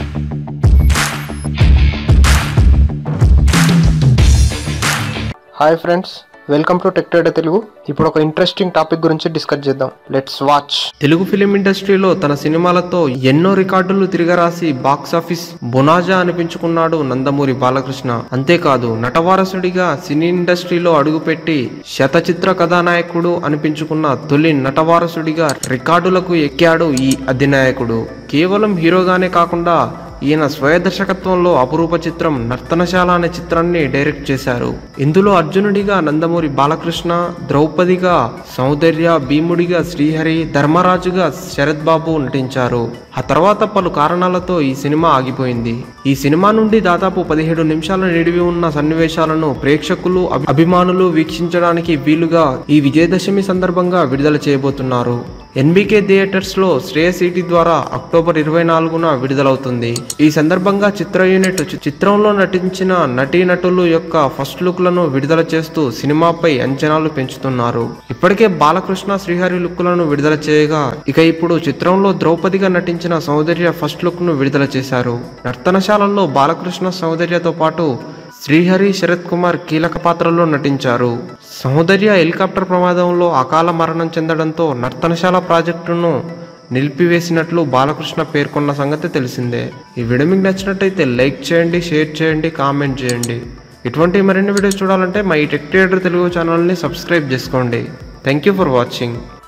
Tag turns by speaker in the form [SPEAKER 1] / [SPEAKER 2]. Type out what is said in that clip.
[SPEAKER 1] hi friends welcome to tech trader Telugu ఇప్పుడు ఒక interesting topic గురించి డిస్కస్ చేద్దాం లెట్స్ వాచ్
[SPEAKER 2] తెలుగు ఫిలిం ఇండస్ట్రీలో తన సినిమాలతో ఎన్నో రికార్డులు తిరగరాసి బాక్స్ ఆఫీస్ బొనాజా అనిపించుకున్నాడు నందమూరి బాలకృష్ణ అంతేకాదు నటవారసుడిగా సినీ ఇండస్ట్రీలో అడుగుపెట్టి శతచిత్ర కథానాయకుడు అనిపించుకున్న తొలి నటవారసుడిగా రికార్డులకు ఎక్కాడు ఈ అధినాయకుడు కేవలం హీరోగానే కాకుండా ఈయన స్వయ దర్శకత్వంలో అపురూప చిత్రం నర్తనశాల అనే చిత్రాన్ని డైరెక్ట్ చేశారు ఇందులో అర్జునుడిగా నందమూరి బాలకృష్ణ ద్రౌపదిగా సౌందర్య భీముడిగా శ్రీహరి ధర్మరాజుగా శరత్ బాబు నటించారు ఆ తర్వాత పలు కారణాలతో ఈ సినిమా ఆగిపోయింది ఈ సినిమా నుండి దాదాపు పదిహేడు నిమిషాల నిడివి ఉన్న సన్నివేశాలను ప్రేక్షకులు అభి- అభిమానులు వీక్షించడానికి వీలుగా ఈ విజయదశమి సందర్భంగా విడుదల చేయబోతున్నారు ఎన్బికే థియేటర్స్ లో శ్రేయ సిటీ ద్వారా అక్టోబర్ ఇరవై నాలుగున విడుదలవుతుంది ఈ సందర్భంగా చిత్ర యూనిట్ చి- చిత్రంలో నటించిన నటీనటులు యొక్క ఫస్ట్ లుక్ లను విడుదల చేస్తూ సినిమాపై అంచనాలు పెంచుతున్నారు ఇప్పటికే బాలకృష్ణ శ్రీహరి లుక్లను విడుదల చేయగా ఇక ఇప్పుడు చిత్రంలో ద్రౌపదిగా నటించిన సౌందర్య ఫస్ట్ లుక్ ను విడుదల చేశారు నర్తనశాలలో బాలకృష్ణ సౌందర్యతో పాటు శ్రీహరి శరత్ కుమార్ కీలక పాత్రలో నటించారు సౌందర్య హెలికాప్టర్ ప్రమాదంలో అకాల మరణం చెందడంతో నర్తనశాల ప్రాజెక్టును నిలిపివేసినట్లు బాలకృష్ణ పేర్కొన్న సంగతి తెలిసిందే ఈ వీడియో మీకు నచ్చినట్టయితే లైక్ చేయండి షేర్ చేయండి కామెంట్ చేయండి ఇటువంటి మరిన్ని వీడియోస్ చూడాలంటే మా ఈ టెక్ థియేటర్ తెలుగు ఛానల్ని సబ్స్క్రైబ్ చేసుకోండి థ్యాంక్ యూ ఫర్ వాచింగ్